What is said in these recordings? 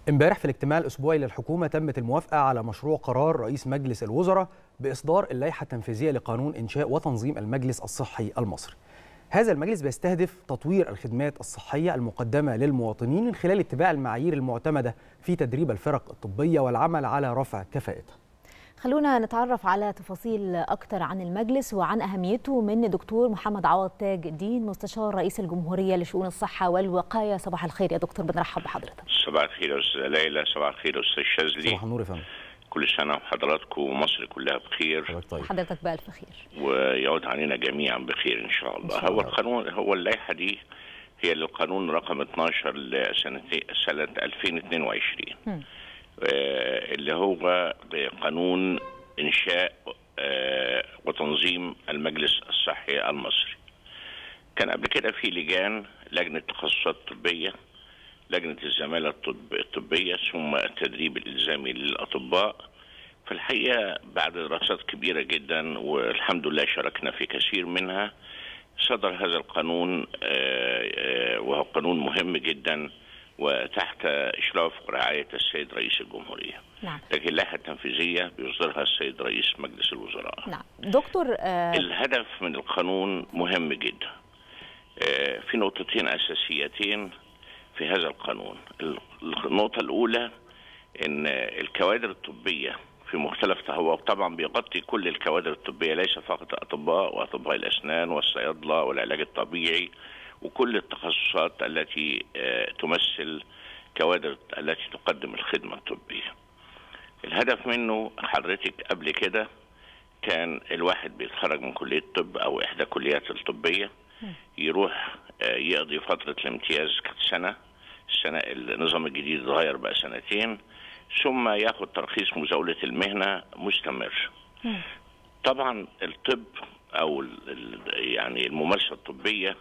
امبارح في الاجتماع الاسبوعي للحكومه تمت الموافقه على مشروع قرار رئيس مجلس الوزراء باصدار اللائحه التنفيذيه لقانون انشاء وتنظيم المجلس الصحي المصري. هذا المجلس بيستهدف تطوير الخدمات الصحيه المقدمه للمواطنين من خلال اتباع المعايير المعتمده في تدريب الفرق الطبيه والعمل على رفع كفاءتها. خلونا نتعرف على تفاصيل أكثر عن المجلس وعن أهميته من دكتور محمد عوض تاج الدين مستشار رئيس الجمهورية لشؤون الصحة والوقاية صباح الخير يا دكتور بنرحب بحضرتك صباح الخير يا أستاذة ليلى صباح الخير يا أستاذ شاذلي صباح النور يا فندم كل سنة وحضراتكم ومصر كلها بخير حضرتك طيب حضرتك بألف خير ويعود علينا جميعا بخير إن شاء الله, إن شاء هو الله. القانون هو اللائحة دي هي للقانون رقم 12 لسنة سنة 2022 مم. آه، اللي هو قانون إنشاء آه، وتنظيم المجلس الصحي المصري كان قبل كده في لجان لجنة تخصصات طبية لجنة الزمالة الطب- الطبية ثم التدريب الإلزامي للأطباء في الحقيقة بعد دراسات كبيرة جدا والحمد لله شاركنا في كثير منها صدر هذا القانون آه، آه، وهو قانون مهم جدا وتحت إشراف ورعاية السيد رئيس الجمهورية نعم لكن اللائحة التنفيذية بيصدرها السيد رئيس مجلس الوزراء نعم دكتور آه الهدف من القانون مهم جدا آه، في نقطتين أساسيتين في هذا القانون النقطة الأولى أن الكوادر الطبية في مختلف هو طبعا بيغطي كل الكوادر الطبية ليس فقط الأطباء وأطباء الأسنان والصيادلة والعلاج الطبيعي وكل التخصصات التي آه، تمثل كوادر التي تقدم الخدمة الطبية الهدف منه حضرتك قبل كده كان الواحد بيتخرج من كلية الطب أو إحدى كليات الطبية يروح آه، يقضي فترة الامتياز كانت سنة السنة النظام الجديد اتغير بقى سنتين ثم ياخد ترخيص مزاولة المهنة مستمر طبعا الطب أو ال- ال- يعني الممارسة الطبية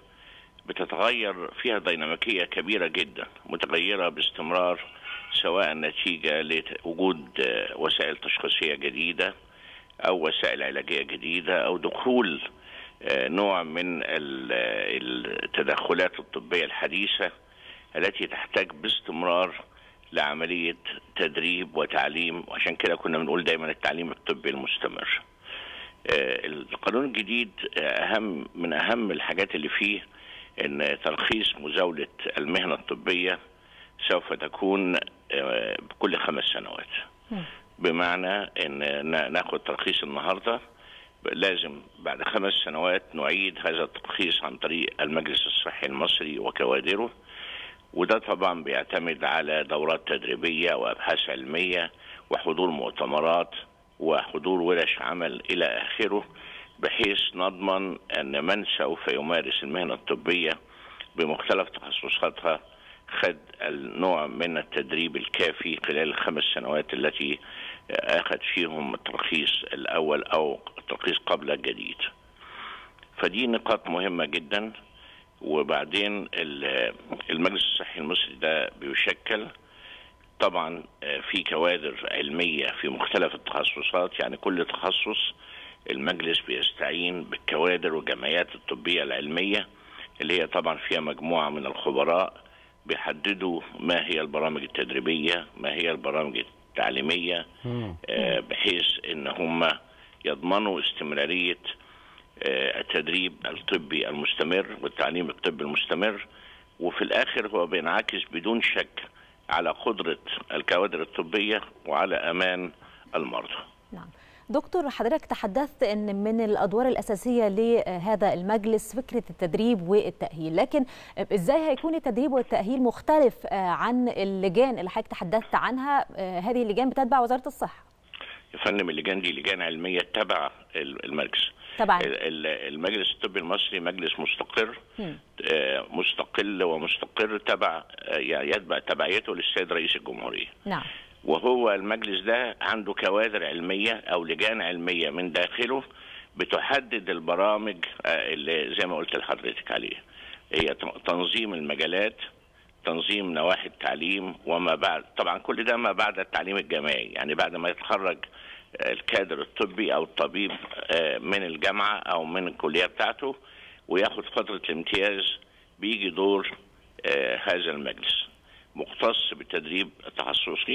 بتتغير فيها ديناميكية كبيرة جدا متغيرة باستمرار سواء نتيجة لوجود آه، وسائل تشخيصية جديدة أو وسائل علاجية جديدة أو دخول آه، نوع من ال- التدخلات الطبية الحديثة التي تحتاج باستمرار لعملية تدريب وتعليم وعشان كده كنا بنقول دايما التعليم الطبي المستمر آه، القانون الجديد آه، أهم من أهم الحاجات اللي فيه أن ترخيص مزاولة المهنة الطبية سوف تكون آه، بكل خمس سنوات بمعنى ان نا- ناخد ترخيص النهارده لازم بعد خمس سنوات نعيد هذا الترخيص عن طريق المجلس الصحي المصري وكوادره وده طبعا بيعتمد على دورات تدريبيه وابحاث علميه وحضور مؤتمرات وحضور ورش عمل الى اخره بحيث نضمن ان من سوف يمارس المهنه الطبيه بمختلف تخصصاتها خد النوع من التدريب الكافي خلال الخمس سنوات التي اخذ فيهم الترخيص الاول او الترخيص قبل الجديد فدي نقاط مهمه جدا وبعدين ال- المجلس الصحي المصري ده بيشكل طبعا في كوادر علميه في مختلف التخصصات يعني كل تخصص المجلس بيستعين بالكوادر والجمعيات الطبيه العلميه اللي هي طبعا فيها مجموعه من الخبراء بيحددوا ما هي البرامج التدريبيه ما هي البرامج التعليميه آه، بحيث ان هم يضمنوا استمراريه آه، التدريب الطبي المستمر والتعليم الطبي المستمر وفي الاخر هو بينعكس بدون شك على قدره الكوادر الطبيه وعلى امان المرضى نعم دكتور حضرتك تحدثت ان من الادوار الاساسيه لهذا المجلس فكره التدريب والتاهيل لكن ازاي هيكون التدريب والتاهيل مختلف آه، عن اللجان اللي حضرتك تحدثت عنها آه، هذه اللجان بتتبع وزاره الصحه يا فندم اللجان دي لجان علميه تبع ال- المجلس طبعا ال- ال- المجلس الطبي المصري مجلس مستقر مم. آه، مستقل ومستقر تبع آه، يعني يتبع تبعيته للسيد رئيس الجمهوريه نعم وهو المجلس ده عنده كوادر علميه او لجان علميه من داخله بتحدد البرامج آه، اللي زي ما قلت لحضرتك عليه هي ت- تنظيم المجالات تنظيم نواحي التعليم وما بعد طبعا كل ده ما بعد التعليم الجامعي يعني بعد ما يتخرج آه، الكادر الطبي او الطبيب آه، من الجامعه او من الكليه بتاعته وياخد فتره الامتياز بيجي دور آه، هذا المجلس مختص بالتدريب التخصصي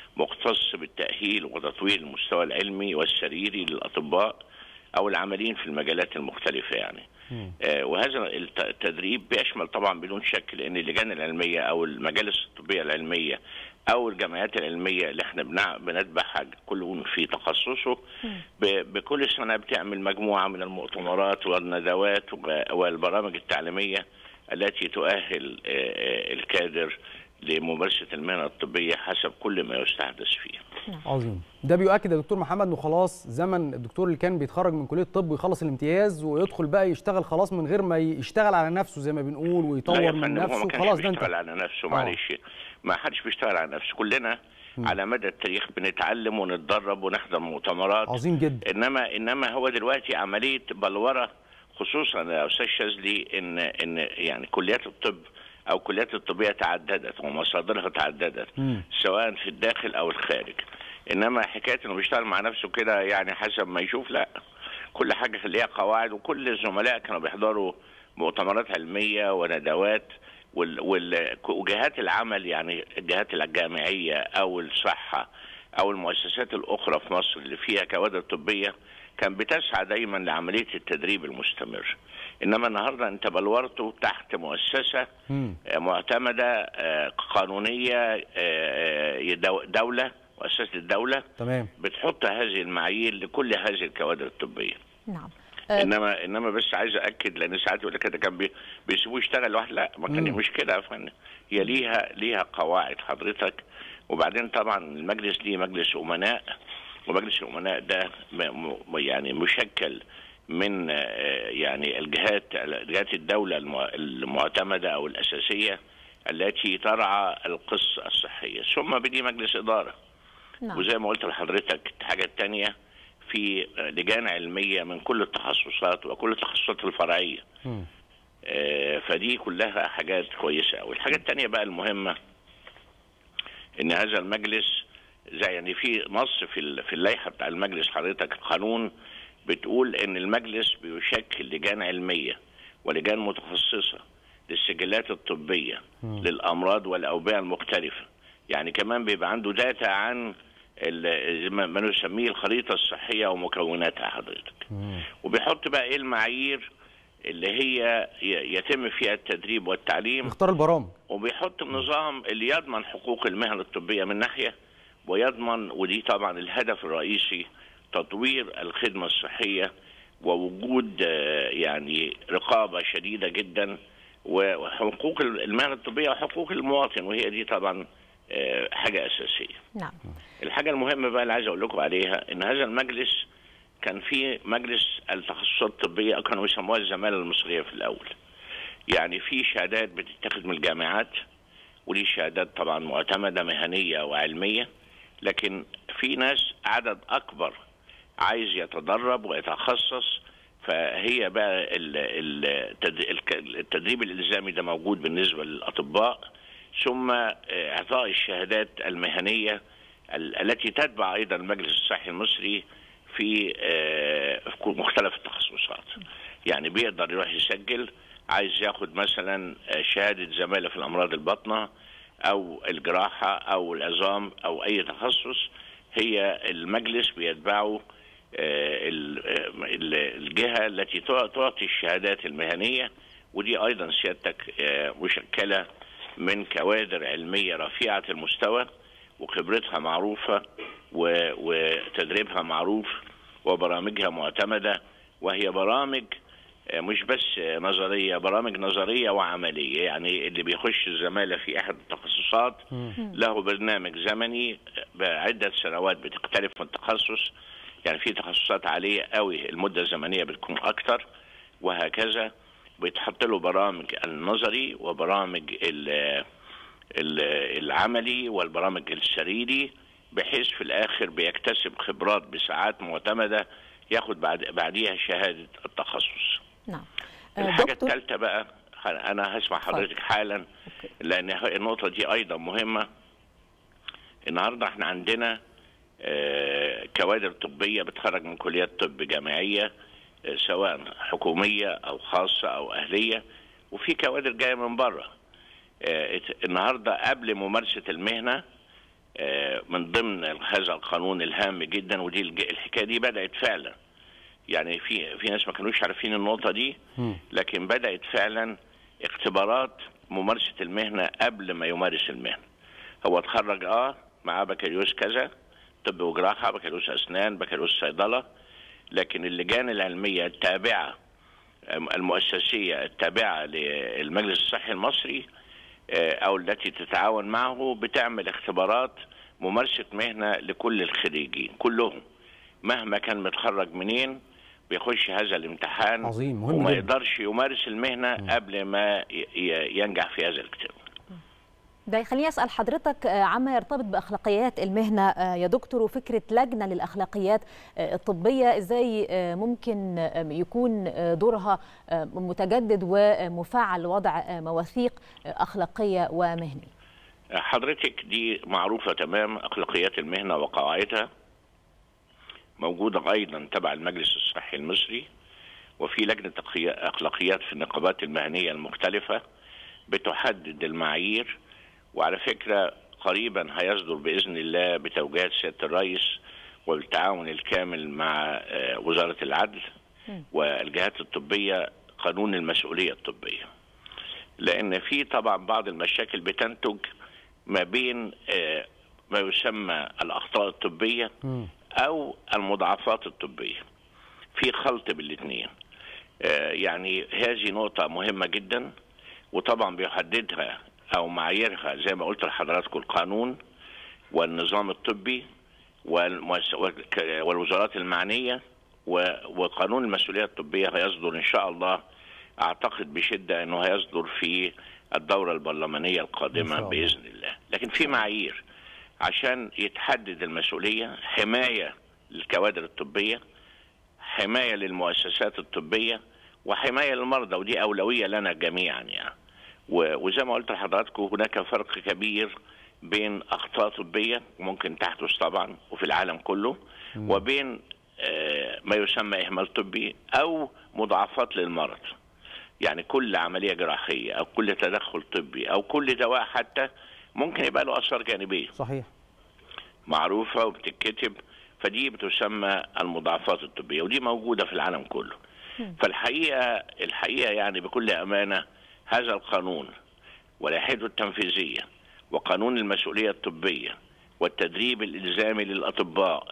مختص بالتأهيل وتطوير المستوى العلمي والسريري للأطباء أو العاملين في المجالات المختلفة يعني آه وهذا الت- التدريب بيشمل طبعا بدون شك لأن اللجان العلمية أو المجالس الطبية العلمية أو الجمعيات العلمية اللي احنا بنع- بنتبعها كل في تخصصه ب- بكل سنة بتعمل مجموعة من المؤتمرات والندوات و- والبرامج التعليمية التي تؤهل آه، آه، الكادر لممارسة المهنة الطبية حسب كل ما يستحدث فيه عظيم ده بيؤكد يا دكتور محمد انه خلاص زمن الدكتور اللي كان بيتخرج من كليه الطب ويخلص الامتياز ويدخل بقى يشتغل خلاص من غير ما يشتغل على نفسه زي ما بنقول لا ويطور يا من فندم، هو نفسه ما كانش خلاص ده بيشتغل انت على نفسه معلش ما حدش بيشتغل على نفسه كلنا على مدى التاريخ بنتعلم ونتدرب ونحضر مؤتمرات عظيم جدا انما انما هو دلوقتي عمليه بلوره خصوصا يا استاذ شاذلي ان ان يعني كليات الطب او كليات الطبيه تعددت ومصادرها تعددت مم. سواء في الداخل او الخارج انما حكايه انه بيشتغل مع نفسه كده يعني حسب ما يشوف لا كل حاجه ليها قواعد وكل الزملاء كانوا بيحضروا مؤتمرات علميه وندوات وال وال وجهات العمل يعني الجهات الجامعيه او الصحه او المؤسسات الاخرى في مصر اللي فيها كوادر طبيه كان بتسعى دايما لعمليه التدريب المستمر انما النهارده انت بلورته تحت مؤسسه مم. آه، معتمده آه، قانونيه آه، دو- دوله مؤسسه الدوله تمام بتحط هذه المعايير لكل هذه الكوادر الطبيه نعم آه، انما انما بس عايز اكد لان ساعات يقول لك كده كان بي- بيسيبوه يشتغل لوحده لا ما كان مم. مش كده يا فندم هي ليها ليها قواعد حضرتك وبعدين طبعا المجلس ليه مجلس امناء ومجلس الامناء ده م- م- يعني مشكل من آه، يعني الجهات جهات الدوله الم- المعتمده او الاساسيه التي ترعى القصه الصحيه ثم بدي مجلس اداره نعم وزي ما قلت لحضرتك الحاجة التانية في لجان علمية من كل التخصصات وكل التخصصات الفرعية مم. آه، فدي كلها حاجات كويسة أوي الحاجة التانية بقى المهمة إن هذا المجلس زي يعني في نص في ال- في اللائحة بتاع المجلس حضرتك القانون بتقول إن المجلس بيشكل لجان علمية ولجان متخصصة للسجلات الطبية للأمراض والأوبئة المختلفة يعني كمان بيبقى عنده داتا عن ال- ما ما نسميه الخريطة الصحية ومكوناتها حضرتك مم. وبيحط بقى ايه المعايير اللي هي ي- يتم فيها التدريب والتعليم اختار البرامج وبيحط النظام اللي يضمن حقوق المهن الطبية من ناحية ويضمن ودي طبعا الهدف الرئيسي تطوير الخدمة الصحية ووجود آه، يعني رقابة شديدة جدا وحقوق المهن الطبية وحقوق المواطن وهي دي طبعا آه، حاجة أساسية نعم الحاجة المهمة بقى اللي عايز أقول لكم عليها إن هذا المجلس كان في مجلس التخصصات الطبية أو كانوا يسموها الزمالة المصرية في الأول. يعني في شهادات بتتخذ من الجامعات ودي شهادات طبعا معتمدة مهنية وعلمية لكن في ناس عدد أكبر عايز يتدرب ويتخصص فهي بقى ال- ال- التد- الك- التدريب الإلزامي ده موجود بالنسبة للأطباء ثم آه، إعطاء الشهادات المهنية ال- التي تتبع أيضا المجلس الصحي المصري في آه، في كل- مختلف التخصصات يعني بيقدر يروح يسجل عايز ياخد مثلا آه، شهادة زمالة في الأمراض الباطنة أو الجراحة أو العظام أو أي تخصص هي المجلس بيتبعه آه، ال- آه، ال- الجهة التي تع- تعطي الشهادات المهنية ودي أيضا سيادتك آه، مشكلة من كوادر علمية رفيعة المستوى وخبرتها معروفة و- وتدريبها معروف وبرامجها معتمدة وهي برامج آه، مش بس آه، نظرية برامج نظرية وعملية يعني اللي بيخش الزمالة في أحد التخصصات له برنامج زمني بعدة سنوات بتختلف من التخصص يعني في تخصصات عالية قوي المدة الزمنية بتكون أكتر وهكذا بيتحط له برامج النظري وبرامج ال- ال- العملي والبرامج السريري بحيث في الآخر بيكتسب خبرات بساعات معتمدة ياخد بعد بعديها شهادة التخصص نعم آه، الحاجة دكتور الثالثة بقى أنا هسمع حضرتك حالا لأن ه- النقطة دي أيضا مهمة النهاردة احنا عندنا آه، كوادر طبية بتخرج من كليات طب جامعية آه، سواء حكومية أو خاصة أو أهلية وفي كوادر جاية من بره آه، النهارده قبل ممارسه المهنه آه، من ضمن هذا القانون الهام جدا ودي الج- الحكايه دي بدات فعلا يعني في في ناس ما كانوش عارفين النقطه دي مم. لكن بدات فعلا اختبارات ممارسه المهنه قبل ما يمارس المهنه هو اتخرج اه معاه بكالوريوس كذا طب وجراحه بكالوريوس اسنان بكالوريوس صيدله لكن اللجان العلميه التابعه المؤسسيه التابعه للمجلس الصحي المصري آه، او التي تتعاون معه بتعمل اختبارات ممارسه مهنه لكل الخريجين كلهم مهما كان متخرج منين بيخش هذا الامتحان عظيم، مهم وما جدا. يقدرش يمارس المهنه قبل ما ي- ي- ينجح في هذا الاختبار ده يخليني اسال حضرتك آه، عما يرتبط باخلاقيات المهنه آه، يا دكتور وفكره لجنه للاخلاقيات آه، الطبيه ازاي آه، ممكن آه، يكون آه، دورها آه، متجدد ومفعل لوضع آه، مواثيق آه، اخلاقيه ومهنيه حضرتك دي معروفة تمام أخلاقيات المهنة وقواعدها موجودة أيضا تبع المجلس الصحي المصري وفي لجنة أخي- أخلاقيات في النقابات المهنية المختلفة بتحدد المعايير وعلى فكرة قريبا هيصدر بإذن الله بتوجيهات سيادة الرئيس والتعاون الكامل مع آه، وزارة العدل والجهات الطبية قانون المسؤولية الطبية لان في طبعا بعض المشاكل بتنتج ما بين آه، ما يسمى الاخطاء الطبيه مم. او المضاعفات الطبيه في خلط بالاثنين يعني هذه نقطه مهمه جدا وطبعا بيحددها او معاييرها زي ما قلت لحضراتكم القانون والنظام الطبي والمؤس- والك- والوزارات المعنيه و- وقانون المسؤوليه الطبيه هيصدر ان شاء الله اعتقد بشده انه هيصدر في الدوره البرلمانيه إن شاء القادمه الله. باذن الله لكن في معايير عشان يتحدد المسؤوليه حمايه للكوادر الطبيه حمايه للمؤسسات الطبيه وحمايه للمرضى ودي اولويه لنا جميعا يعني و- وزي ما قلت لحضراتكم هناك فرق كبير بين اخطاء طبيه ممكن تحدث طبعا وفي العالم كله وبين آه، ما يسمى اهمال طبي او مضاعفات للمرض يعني كل عمليه جراحيه او كل تدخل طبي او كل دواء حتى ممكن يبقى له اثار جانبيه صحيح معروفة وبتتكتب فدي بتسمى المضاعفات الطبية ودي موجودة في العالم كله فالحقيقة الحقيقة يعني بكل أمانة هذا القانون ولائحته التنفيذية وقانون المسؤولية الطبية والتدريب الإلزامي للأطباء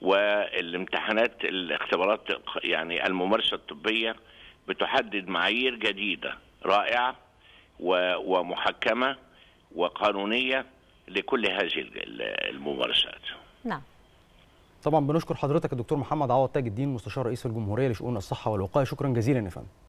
والامتحانات الاختبارات يعني الممارسة الطبية بتحدد معايير جديدة رائعة و- ومحكمة وقانونية لكل هذه ال- الممارسات نعم طبعا بنشكر حضرتك الدكتور محمد عوض تاج الدين مستشار رئيس الجمهوريه لشؤون الصحه والوقايه شكرا جزيلا يا فندم